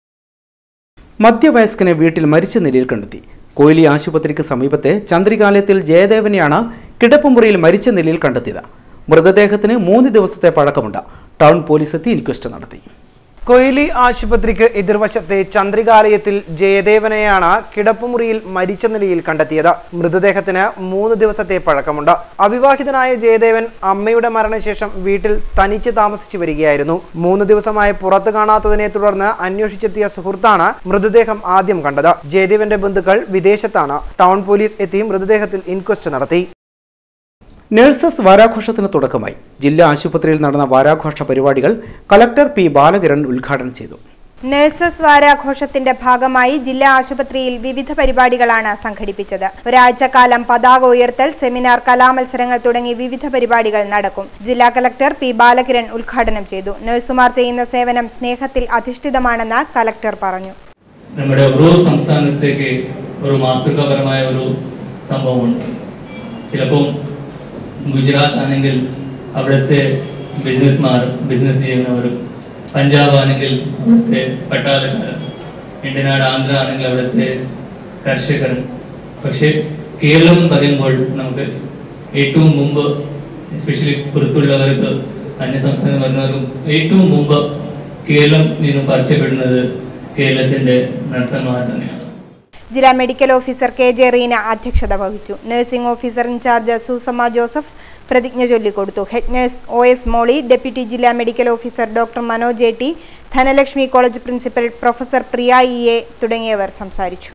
മധ്യവയസ്കനെ വീട്ടിൽ മരിച്ച നിലയിൽ കണ്ടെത്തി കൊയിലി ആശുപത്രിക്ക് സമീപത്തെ ചന്ദ്രികാലയത്തിൽ ജയദേവനെയാണ് കിടപ്പുമുറിയിൽ മരിച്ച നിലയിൽ കണ്ടെത്തിയത് മൃതദേഹത്തിന് മൂന്ന് ദിവസത്തെ പഴക്കമുണ്ട് ടൗൺ പോലീസ് എത്തി ഇൻക്വസ്റ്റ് നടത്തി കൊയിലി ആശുപത്രിക്ക് എതിർവശത്തെ ചന്ദ്രികാലയത്തിൽ ജയദേവനെയാണ് കിടപ്പുമുറിയിൽ മരിച്ച നിലയിൽ കണ്ടെത്തിയത് മൃതദേഹത്തിന് മൂന്ന് ദിവസത്തെ പഴക്കമുണ്ട് അവിവാഹിതനായ ജയദേവൻ അമ്മയുടെ മരണശേഷം വീട്ടിൽ തനിച്ച് താമസിച്ചു വരികയായിരുന്നു മൂന്ന് ദിവസമായി പുറത്തു കാണാത്തതിനെ തുടർന്ന് അന്വേഷിച്ചെത്തിയ സുഹൃത്താണ് മൃതദേഹം ആദ്യം കണ്ടത് ജയദേവന്റെ ബന്ധുക്കൾ വിദേശത്താണ് ടൗൺ പോലീസ് എത്തി മൃതദേഹത്തിൽ ഇൻക്വസ്റ്റ് നടത്തി നഴ്സസ് വാരാഘോഷത്തിന് തുടക്കമായി ജില്ലാ ആശുപത്രിയിൽ നടന്ന വാരാഘോഷ പരിപാടികൾ കലക്ടർ പി ബാലകിരൺ ഉദ്ഘാടനം ചെയ്തു നഴ്സസ് വാരാഘോഷത്തിന്റെ ഭാഗമായി ജില്ലാ ആശുപത്രിയിൽ വിവിധ പരിപാടികളാണ് സംഘടിപ്പിച്ചത് ഒരാഴ്ചക്കാലം പതാക ഉയർത്തൽ സെമിനാർ കലാമത്സരങ്ങൾ തുടങ്ങി വിവിധ പരിപാടികൾ നടക്കും ജില്ലാ കലക്ടർ പി ബാലകിരൺ ഉദ്ഘാടനം ചെയ്തു നഴ്സുമാർ ചെയ്യുന്ന സേവനം സ്നേഹത്തിൽ അധിഷ്ഠിതമാണെന്ന് കലക്ടർ പറഞ്ഞു നമ്മുടെ ഓരോ സംസ്ഥാനത്തേക്ക് ഒരു മാതൃകാപരമായ ഒരു സംഭവമുണ്ട് ചിലപ്പം ഗുജറാത്ത് ആണെങ്കിൽ അവിടുത്തെ ബിസിനസ്മാർ ബിസിനസ് ചെയ്യുന്നവരും പഞ്ചാബ് ആണെങ്കിൽ അവിടുത്തെ പട്ടാളക്കാരൻ ഇന്ത്യനാട് ആന്ധ്ര ആണെങ്കിൽ അവിടുത്തെ കർഷകരും പക്ഷേ കേരളം എന്ന് പറയുമ്പോൾ നമുക്ക് ഏറ്റവും മുമ്പ് എസ്പെഷ്യലി പുറത്തുള്ളവർക്ക് അന്യ സംസ്ഥാനം വരുന്നവർക്കും ഏറ്റവും മുമ്പ് കേരളം നിന്നും പരിചയപ്പെടുന്നത് കേരളത്തിന്റെ നഴ്സന്മാർ തന്നെയാണ് ജില്ലാ medical officer K J Reena അധ്യക്ഷത വഹിച്ചു nursing officer in charge Susamma Joseph പ്രതിജ്ഞ ചൊല്ലിക്കൊടുത്തു head nurse O S Molly deputy ജില്ലാ medical officer doctor Manoj A T Dhanalakshmi college principal professor Priya E A തുടങ്ങിയവർ സംസാരിച്ചു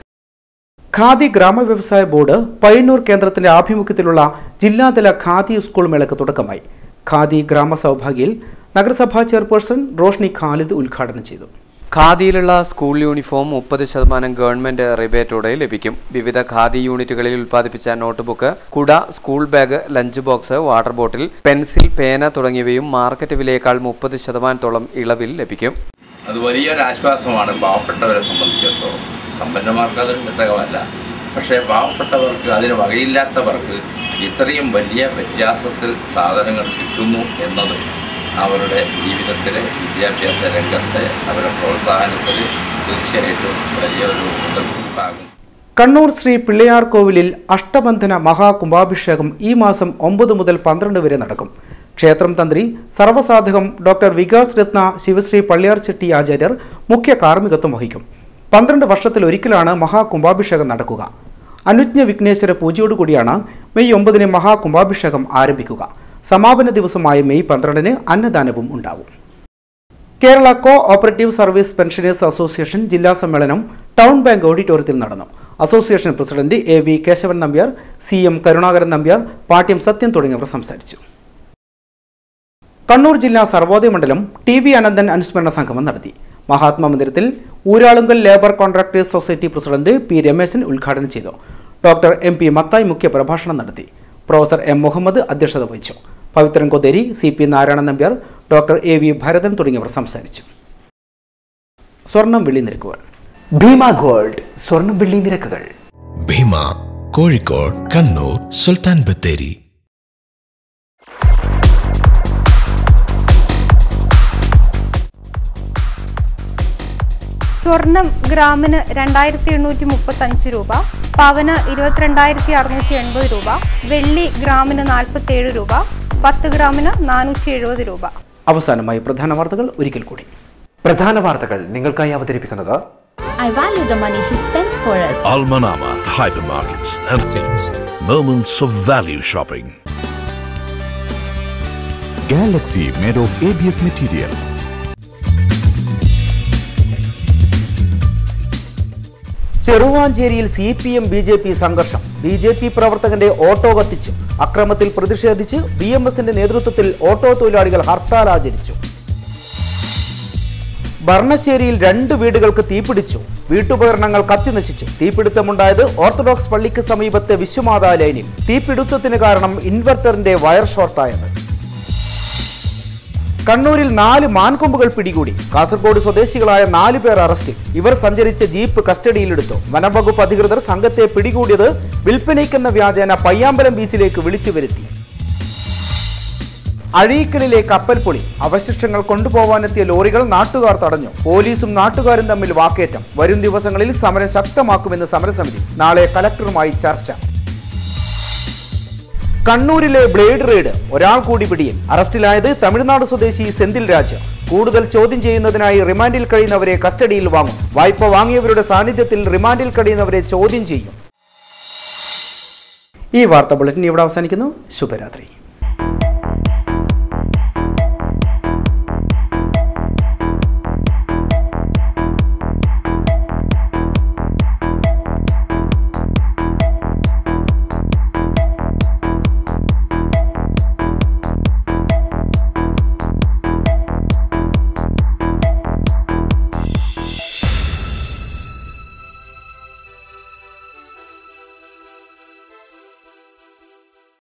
ഖാദി ഗ്രാമവ്യവസായ ബോർഡ് പയ്യന്നൂർ കേന്ദ്രത്തിന്റെ ആഭിമുഖ്യത്തിലുള്ള ജില്ലാതല ഖാദി സ്കൂൾ മേളയ്ക്ക് തുടക്കമായി ഖാദി ഗ്രാമ സൗഭാഗ്യയിൽ നഗരസഭാ ചെയർപേഴ്സൺ റോഷ്നി ഖാലിദ് ഉദ്ഘാടനം ചെയ്തു ഖാദിയിലുള്ള സ്കൂൾ യൂണിഫോം മുപ്പത് ശതമാനം ഗവൺമെന്റ് റിബേറ്റോടെ ലഭിക്കും വിവിധ ഖാദി യൂണിറ്റുകളിൽ ഉൽപ്പാദിപ്പിച്ച നോട്ട് ബുക്ക് കുട school bag lunch box water bottle pencil പേന തുടങ്ങിയവയും മാർക്കറ്റ് വിലയേക്കാൾ മുപ്പത് ശതമാനത്തോളം ഇളവിൽ ലഭിക്കും അത് വലിയൊരു ആശ്വാസമാണ് പാവപ്പെട്ടവരെ സംബന്ധിച്ചിടത്തോളം സമ്പന്നമാർക്ക് അതൊരു ഘടകമല്ല പക്ഷേ പാവപ്പെട്ടവർക്ക് അതിന് വകയില്ലാത്തവർക്ക് ഇത്രയും വലിയ വ്യത്യാസത്തിൽ സാധനങ്ങൾ കിട്ടുന്നു എന്നത് അവരുടെ ജീവിതത്തിലെ വിദ്യാഭ്യാസ രംഗത്തെ അവരുടെ പ്രോത്സാഹനത്തിൽ തീർച്ചയായിട്ടും വലിയൊരു മുതൽക്കൂട്ടാകും കണ്ണൂർ ശ്രീ പിള്ളയാർ കോവിലിൽ അഷ്ടബന്ധന മഹാകുംഭാഭിഷേകം ഈ മാസം ഒമ്പത് മുതൽ പന്ത്രണ്ട് വരെ നടക്കും ക്ഷേത്രം തന്ത്രി സർവ്വസാധകം ഡോക്ടർ വികാസ് രത്ന ശിവശ്രീ പള്ളിയാർ ചെട്ടി ആചാര്യർ മുഖ്യ കാർമ്മികത്വം വഹിക്കും പന്ത്രണ്ട് വർഷത്തിൽ ഒരിക്കലാണ് മഹാകുംഭാഭിഷേകം നടക്കുക അനുജ്ഞ വിഘ്നേശ്വര പൂജയോടുകൂടിയാണ് മെയ് ഒമ്പതിന് മഹാകുംഭാഭിഷേകം ആരംഭിക്കുക സമാപന ദിവസമായ മെയ് പന്ത്രണ്ടിന് അന്നദാനവും ഉണ്ടാവും Kerala cooperative service pensioners association ജില്ലാ സമ്മേളനം ടൗൺ ബാങ്ക് ഓഡിറ്റോറിയത്തിൽ നടന്നു association president A V Kesavan Nambiar C M Karunakaran Nambiar Pattiam സത്യം തുടങ്ങിയവർ സംസാരിച്ചു കണ്ണൂർ ജില്ലാ സർവോദയ മണ്ഡലം ടി വി അനന്തൻ അനുസ്മരണ സംഗമം നടത്തി മഹാത്മാ മന്ദിരത്തിൽ Uralungal labour contractors society president P Rameshan ഉദ്ഘാടനം ചെയ്തു ഡോക്ടർ എം പി മത്തായി മുഖ്യ പ്രഭാഷണം നടത്തി പ്രൊഫസർ എം മുഹമ്മദ് അധ്യക്ഷത വഹിച്ചു Pavithran Kotheri C P Narayanan Nambiar doctor A V Bharathan തുടങ്ങിയവർ സംസാരിച്ചു സ്വർണം വെള്ളി നിരക്കുകൾ ഭീമ ഗോൾഡ് സ്വർണ്ണം വെള്ളി നിരക്കുകൾ ഭീമ കോഴിക്കോട് കണ്ണൂർ സുൽത്താൻ ബത്തേരി സ്വർണം ഗ്രാമിന് രണ്ടായിരത്തി എണ്ണൂറ്റി മുപ്പത്തി അഞ്ച് രൂപ പവന് ഇരുപത്തിരണ്ടായിരത്തി അറുന്നൂറ്റി എൺപത് രൂപ വെള്ളി ഗ്രാമിന് നാൽപ്പത്തി ഏഴ് രൂപ പത്ത് ഗ്രാമിന് നാനൂറ്റി എഴുപത് രൂപ അവസാനമായി പ്രധാന വാർത്തകൾ ഒരിക്കൽ കൂടി പ്രധാന വാർത്തകൾ നിങ്ങൾക്കായി അവതരിപ്പിക്കുന്നത് I value the money he spends for us. Almanama Hypermarkets and Things. Moments of value shopping. Galaxy made of ABS material. ചെറുവാഞ്ചേരിയിൽ C P M B J P സംഘർഷം ബി ജെ പി പ്രവർത്തകന്റെ ഓട്ടോ കത്തിച്ചു അക്രമത്തിൽ പ്രതിഷേധിച്ച് B M എസിന്റെ നേതൃത്വത്തിൽ auto തൊഴിലാളികൾ ഹർത്താൽ ആചരിച്ചു ഭരണശ്ശേരിയിൽ രണ്ട് വീടുകൾക്ക് തീപിടിച്ചു വീട്ടുപകരണങ്ങൾ കത്തിനശിച്ചു തീപിടുത്തമുണ്ടായത് ഓർത്തഡോക്സ് പള്ളിക്ക് സമീപത്തെ വിശ്വമാതാ ലൈനിൽ തീപിടുത്തത്തിന് കാരണം ഇൻവെർട്ടറിന്റെ വയർ ഷോർട്ടായത് കണ്ണൂരിൽ നാല് മാൻകൊമ്പുകൾ പിടികൂടി കാസർഗോഡ് സ്വദേശികളായ നാല് പേർ അറസ്റ്റിൽ ഇവർ സഞ്ചരിച്ച ജീപ്പ് കസ്റ്റഡിയിലെടുത്തു വനംവകുപ്പ് അധികൃതർ സംഘത്തെ പിടികൂടിയത് വിൽപ്പനയ്ക്കെന്ന വ്യാജേന പയ്യാമ്പലം ബീച്ചിലേക്ക് വിളിച്ചു വരുത്തി അഴീക്കലിലെ കപ്പൽ പൊളി അവശിഷ്ടങ്ങൾ കൊണ്ടുപോകാനെത്തിയ ലോറികൾ നാട്ടുകാർ തടഞ്ഞു പോലീസും നാട്ടുകാരും തമ്മിൽ വാക്കേറ്റം വരും ദിവസങ്ങളിൽ സമരം ശക്തമാക്കുമെന്ന് സമരസമിതി നാളെ കലക്ടറുമായി ചർച്ച കണ്ണൂരിലെ ബ്ലേഡ് റെയ്ഡ് ഒരാൾ കൂടി പിടിയിൽ അറസ്റ്റിലായത് തമിഴ്നാട് സ്വദേശി സെന്തിൽ രാജ് കൂടുതൽ ചോദ്യം ചെയ്യുന്നതിനായി റിമാൻഡിൽ കഴിയുന്നവരെ കസ്റ്റഡിയിൽ വാങ്ങും വായ്പ വാങ്ങിയവരുടെ സാന്നിധ്യത്തിൽ റിമാൻഡിൽ കഴിയുന്നവരെ ചോദ്യം ചെയ്യും ഈ വാർത്താ ബുള്ളറ്റിൻ ഇവിടെ അവസാനിക്കുന്നു ശുഭരാത്രി